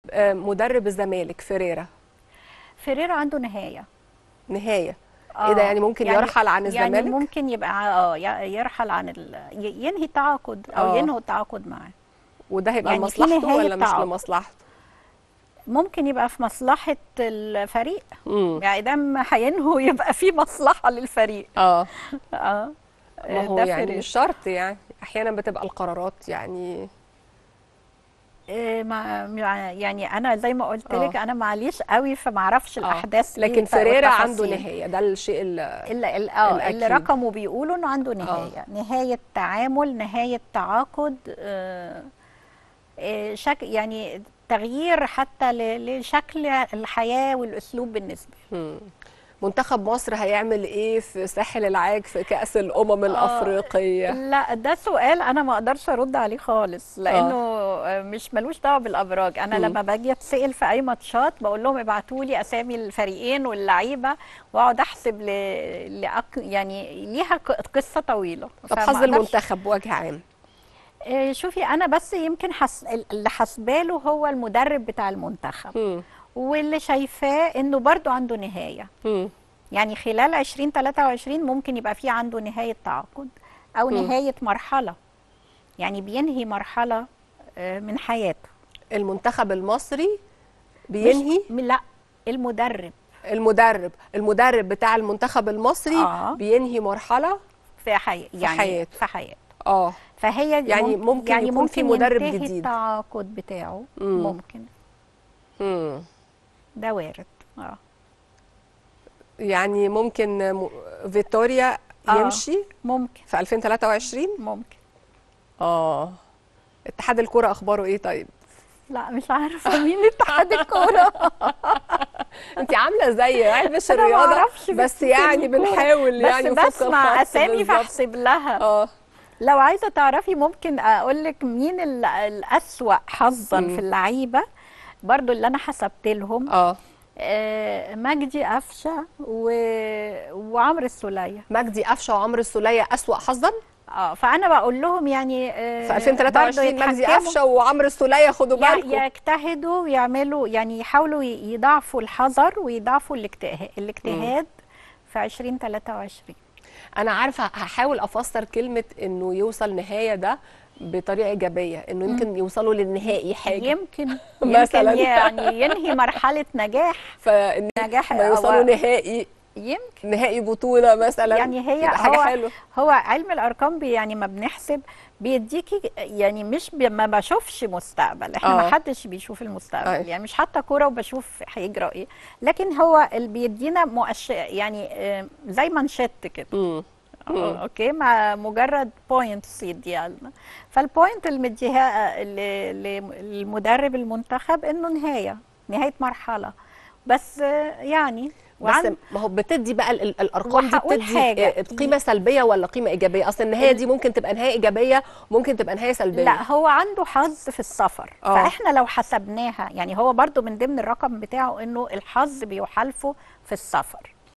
آه، مدرب الزمالك فيريرا فيريرا عنده نهايه نهايه ايه ده يعني ممكن يرحل عن الزمالك يعني ممكن يبقى اه ي- يرحل عن ال... ي- ينهي التعاقد او آه. ينهوا التعاقد معاه وده هيبقى يعني في لمصلحته نهاية ولا مش تعاقد. لمصلحته ممكن يبقى في مصلحه الفريق امم يعني دام هينهوا يبقى في مصلحه للفريق اه اه ما هو ده يعني فيريرا. مش شرط يعني احيانا بتبقى القرارات يعني إيه ما مع- يعني انا زي ما قلت آه. لك انا معليش قوي فما اعرفش آه. الاحداث لكن إيه فيريرا عنده والتفاصيل. نهايه ده الشيء ال- اللي ال- اه اللي الأكيد. رقمه بيقولوا انه عنده نهايه نهايه تعامل نهايه تعاقد آه، آه، شك يعني تغيير حتى ل- لشكل الحياه والاسلوب بالنسبه له. مم. منتخب مصر هيعمل ايه في ساحل العاج في كأس الأمم الأفريقية لا ده سؤال انا ما اقدرش ارد عليه خالص لانه آه. مش ملوش دعوه بالابراج انا مم. لما باجي اتسال في اي ماتشات بقول لهم ابعتوا لي اسامي الفريقين واللعيبه واقعد احسب ل... لأك... يعني ليها ق- قصه طويله طب فما حظ أقدرش- المنتخب بوجه عام آه، شوفي انا بس يمكن حس... اللي حسباله هو المدرب بتاع المنتخب مم. واللي شايفاه انه برضو عنده نهايه مم. يعني خلال 2023 ممكن يبقى في عنده نهايه تعاقد او مم. نهايه مرحله يعني بينهي مرحله آه، من حياته المنتخب المصري بينهي مش... لا المدرب المدرب المدرب بتاع المنتخب المصري آه. بينهي مرحلة في حياته يعني حياته. في حياته اه فهي يعني ممكن يكون في مدرب ينتهي جديد. التعاقد بتاعه مم. ممكن مم. ده وارد اه يعني ممكن م- فيتوريا آه. يمشي ممكن في 2023 ممكن اه اتحاد الكرة اخباره ايه طيب لا مش عارفه مين اتحاد الكوره انت عامله زي عيبش أنا ما الرياضه أعرفش بس في يعني الكورة. بنحاول يعني بس نفك بسمع الخط اسامي بالظبط. فاحسب لها اه لو عايزه تعرفي ممكن اقول لك مين ال- الاسوأ حظا مم. في اللعيبه برضو اللي انا حسبت لهم اه آه، مجدي قفشه و... وعمرو السوليه مجدي قفشه وعمرو السوليه اسوأ حظا اه فانا بقول لهم يعني آه، في 2023 برضو مجدي يتحكموا- قفشه وعمرو السوليه خدوا يع- بالكم يجتهدوا ويعملوا يعني يحاولوا ي- يضاعفوا الحذر ويضاعفوا الاجتهاد الاجتهاد في 2023 انا عارفه هحاول افسر كلمه انه يوصل نهايه ده بطريقه ايجابيه انه يمكن يوصلوا للنهائي حاجه يمكن مثلاً. يمكن يعني ينهي مرحله نجاح فان نجاح ما يوصلوا أو- نهائي يمكن نهائي بطوله مثلا يعني هي يبقى حاجه هو حلوه هو علم الارقام بي يعني ما بنحسب بيديكي يعني مش بي ما بشوفش مستقبل احنا آه. ما حدش بيشوف المستقبل أيوة. يعني مش حتى كوره وبشوف هيجرى ايه لكن هو اللي بيدينا مؤشر يعني آه، زي مانشيت كده امم آه، اوكي مع مجرد بوينتس يديها لنا فالبوينت اللي مديها ل- ل- للمدرب المنتخب انه نهايه نهايه مرحله بس آه، يعني بس وعن- ما هو بتدي بقى ال- ال- الارقام دي وهقول بتدي حاجة. آه، قيمه سلبيه ولا قيمه ايجابيه اصل النهايه دي ممكن تبقى نهايه ايجابيه ممكن تبقى نهايه سلبيه لا هو عنده حظ في السفر آه. فاحنا لو حسبناها يعني هو برضو من ضمن الرقم بتاعه انه الحظ بيحالفه في السفر